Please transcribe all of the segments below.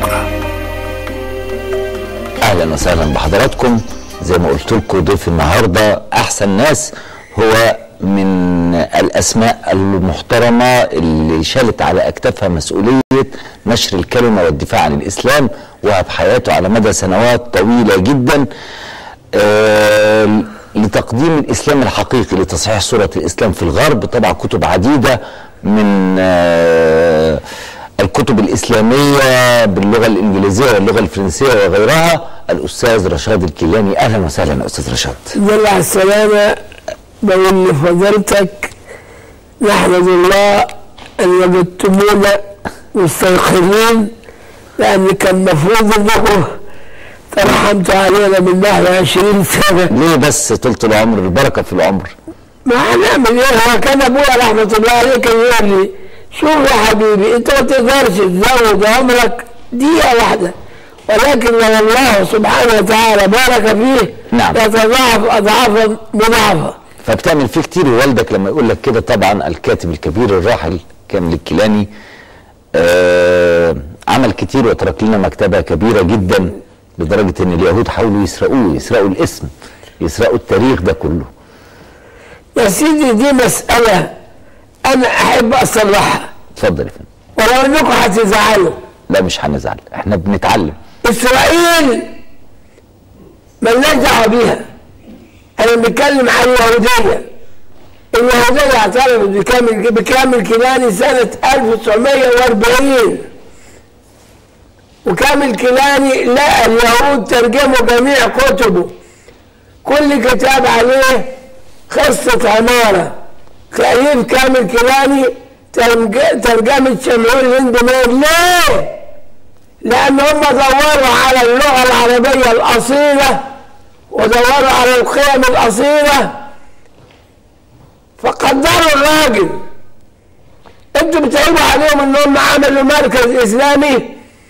الشهرة اهلا وسهلا بحضراتكم زي ما قلت لكم ضيف النهارده احسن ناس هو من الاسماء المحترمه اللي شالت على اكتافها مسؤوليه نشر الكلمه والدفاع عن الاسلام وهب حياته على مدى سنوات طويله جدا آه لتقديم الاسلام الحقيقي لتصحيح صوره الاسلام في الغرب طبع كتب عديده من آه الكتب الإسلامية باللغة الإنجليزية واللغة الفرنسية وغيرها الأستاذ رشاد الكيلاني أهلا وسهلا يا أستاذ رشاد دل على السلامة بين فضلتك نحمد الله أن وجدتمونا مستيقظين لأن كان المفروض أنكم ترحمتوا علينا من نحو 20 سنة ليه بس طولة العمر البركة في العمر ما هنعمل ايه هو كان ابويا رحمه الله عليه كان يقول لي شوف يا حبيبي انت ما تقدرش تزود عمرك دقيقه واحده ولكن لو الله سبحانه وتعالى بارك فيه نعم. يتضاعف اضعافا مضاعفه فبتعمل فيه كتير ووالدك لما يقول لك كده طبعا الكاتب الكبير الراحل كامل الكيلاني آه عمل كتير وترك لنا مكتبة كبيرة جدا لدرجة ان اليهود حاولوا يسرقوه يسرقوا الاسم يسرقوا التاريخ ده كله يا سيدي دي مساله انا احب اصلحها اتفضل يا فندم ولو انكم هتزعلوا لا مش هنزعل احنا بنتعلم اسرائيل ملناش دعوه بيها انا بتكلم عن اليهوديه اليهوديه اعترفت بكامل بكامل كيلاني سنه 1940 وكامل كيلاني لا اليهود ترجموا جميع كتبه كل كتاب عليه قصه عماره تأليف كامل كيلاني ترج- ترجمة شمعون الهندمير ليه؟ لأن هم دوروا على اللغة العربية الأصيلة ودوروا على القيم الأصيلة فقدروا الراجل انتوا بتعيبوا عليهم انهم عملوا مركز اسلامي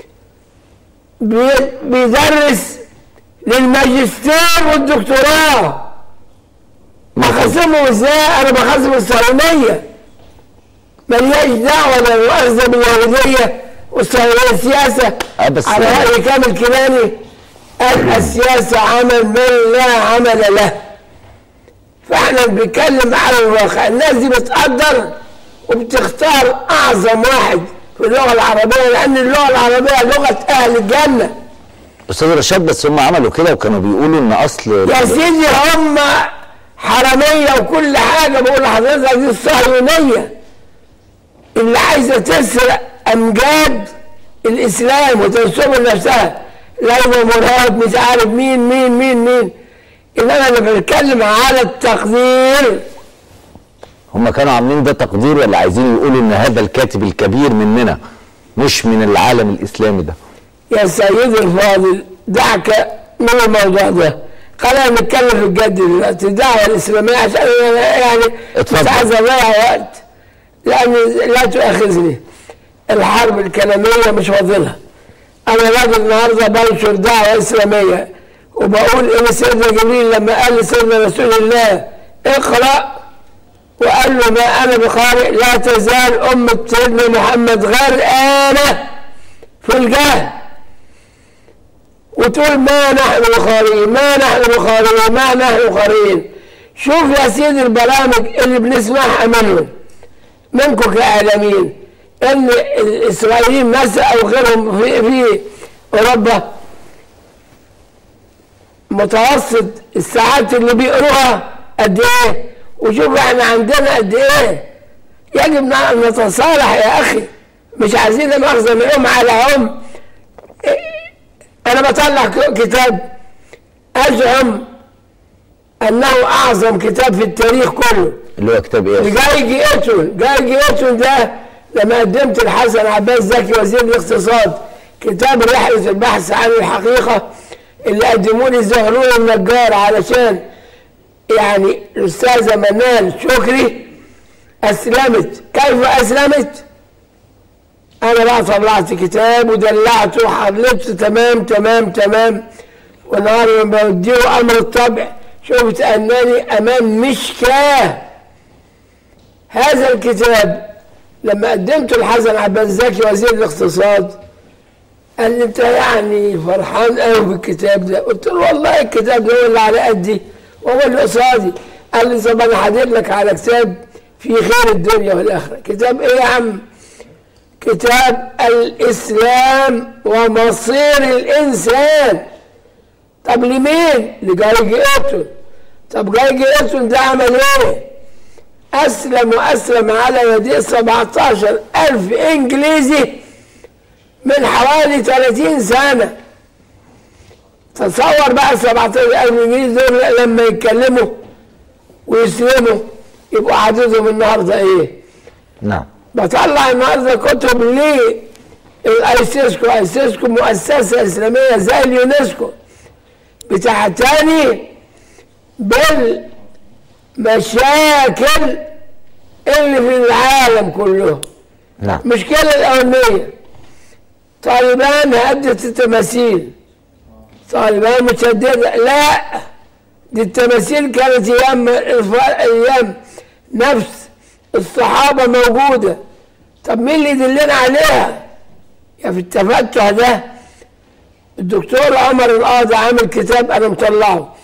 بي- بيدرس للماجستير والدكتوراه بخصمه ازاي انا بخصم الصهيونيه ملياش دعوه لا مؤاخذه باليهوديه والصهيونيه السياسه آه بس- على راي كامل كيلاني قال السياسه عمل من لا عمل له فاحنا بنتكلم على الواقع الناس دي بتقدر وبتختار اعظم واحد في اللغه العربيه لان اللغه العربيه لغه اهل الجنه استاذ رشاد بس هم عملوا كده وكانوا بيقولوا ان اصل يا سيدي هم حرامية وكل حاجة بقول لحضرتك دي الصهيونية اللي عايزة تسرق أمجاد الإسلام وتنسبه لنفسها ليلى مراد مش عارف مين مين مين مين إنما أنا بتكلم على التقدير هم كانوا عاملين ده تقدير ولا عايزين يقولوا ان هذا الكاتب الكبير مننا مش من العالم الاسلامي ده يا سيدي الفاضل دعك من الموضوع ده خلينا نتكلم في الجد دلوقتي الدعوة الإسلامية عشان أنا يعني اتفضل. مش عايز أضيع وقت لأن لا تؤاخذني الحرب الكلامية مش فاضلها أنا راجل النهاردة بنشر دعوة إسلامية وبقول إن سيدنا جبريل لما قال لسيدنا رسول الله اقرأ وقال له ما أنا بقارئ لا تزال أمة سيدنا محمد غرقانة في الجهل وتقول ما نحن بخارين ما نحن بخارين ما نحن بخارين شوف يا سيدي البرامج اللي بنسمعها منهم منكم كإعلاميين ان الاسرائيليين مثلا او غيرهم في, في اوروبا متوسط الساعات اللي بيقروها قد ايه وشوف احنا عندنا قد ايه يجب ان نتصالح يا اخي مش عايزين مؤاخذه نقوم على هم انا بطلع ك- كتاب ازعم انه اعظم كتاب في التاريخ كله اللي هو كتاب ايه جاي جيتون جاي جيتون ده لما قدمت الحسن عباس زكي وزير الاقتصاد كتاب رحلة البحث عن الحقيقة اللي قدموا لي زهرون النجار علشان يعني الأستاذة منال شكري أسلمت كيف أسلمت؟ أنا بقى طلعت كتاب ودلعته وحلبته تمام تمام تمام والنهار لما بديه أمر الطبع شفت أنني أمام مشكاه هذا الكتاب لما قدمته لحسن عباس زكي وزير الاقتصاد قال لي انت يعني فرحان قوي بالكتاب ده قلت له والله الكتاب ده هو اللي على قدي وهو اللي قصادي قال لي طب انا هجيب لك على كتاب في خير الدنيا والاخره كتاب ايه يا عم كتاب الاسلام ومصير الانسان طب لمين لجاي ايتون طب جاي ايتون ده عمل ايه اسلم واسلم على يديه 17 الف انجليزي من حوالي 30 سنة تصور بقى 17 ألف إنجليزي دول لما يتكلموا ويسلموا يبقوا عددهم النهارده إيه؟ نعم بطلع النهارده كتب ليه الايسيسكو ايسيسكو مؤسسة إسلامية زي اليونسكو بتعتني بالمشاكل اللي في العالم كله نعم المشكلة الأولانية طالبان هدت التماثيل طالبان متشددة لا دي التماثيل كانت أيام أيام نفس الصحابة موجودة طب مين اللي يدلنا عليها؟ يا في التفتح ده الدكتور عمر القاضي عامل كتاب أنا مطلعه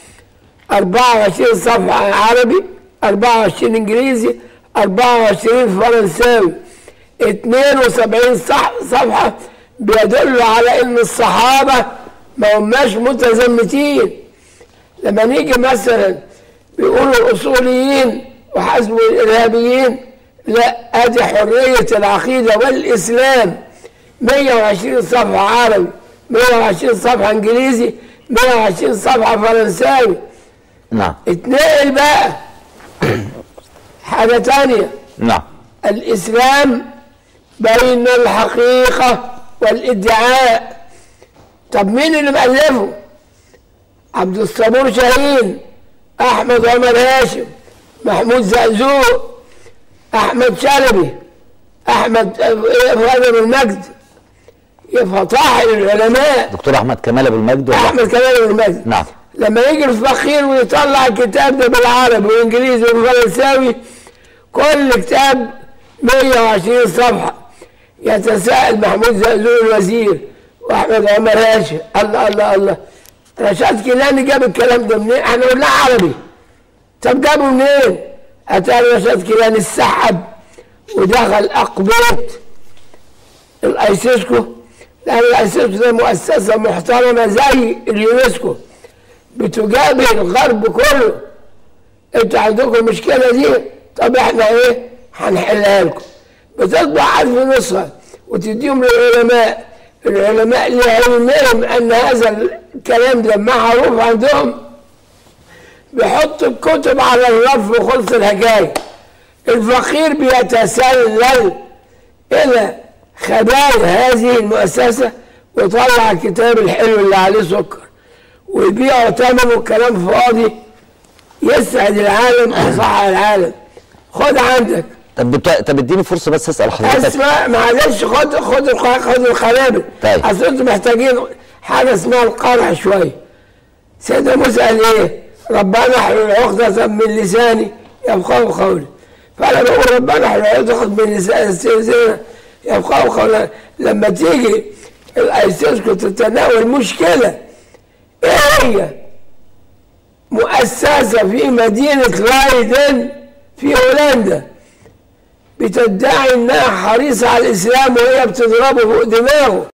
24 صفحة عربي 24 إنجليزي 24 فرنساوي 72 صح صفحة بيدل على ان الصحابة ما هماش متزمتين لما نيجي مثلا بيقولوا الاصوليين وحسبوا الارهابيين لا ادي حرية العقيدة والاسلام 120 صفحة عربي 120 صفحة انجليزي 120 صفحة فرنساوي نعم اتنقل بقى حاجة تانية نعم الإسلام بين الحقيقة والادعاء طب مين اللي مألفه؟ عبد الصبور شاهين أحمد عمر هاشم محمود زقزوق أحمد شلبي أحمد غادر المجد فطاحل العلماء دكتور احمد كمال ابو المجد ولا أحمد كمال أبو المجد نعم لما يجي الفقير ويطلع الكتاب ده بالعربي والانجليزي والفرنساوي كل كتاب 120 صفحة يتساءل محمود زقزوق الوزير واحمد عمر هاشم الله الله الله رشاد كيلاني جاب الكلام ده منين؟ احنا قلنا عربي طب جابه منين؟ اتاري رشاد كيلاني السحب ودخل اقبيط الايسيسكو لان الايسيسكو ده مؤسسه محترمه زي اليونسكو بتجابه الغرب كله انتوا عندكم المشكله دي طب احنا ايه هنحلها لكم بتطبع ألف نسخه وتديهم للعلماء العلماء لعلمهم ان هذا الكلام ده معروف عندهم بيحطوا الكتب على الرف وخلص الحكايه الفقير بيتسلل الى خبايا هذه المؤسسه ويطلع الكتاب الحلو اللي عليه سكر ويبيعوا ثمنه كلام فاضي يسعد العالم ويصحح العالم خد عندك طب بتا... طب اديني فرصه بس اسال حضرتك اسمع معلش خد خد الق- خد القنابل طيب. اصل انتوا محتاجين حاجه اسمها القرع شويه سيدنا موسى قال ايه؟ ربنا احلل عقدة من لساني يفقهوا قولي فانا بقول ربنا احلل عقدة من لساني يفقهوا قولي لما تيجي الايسيسكو تتناول مشكله ايه هي؟ مؤسسه في مدينه لايدن في هولندا بتدعي انها حريصه على الاسلام وهي بتضربه فوق دماغه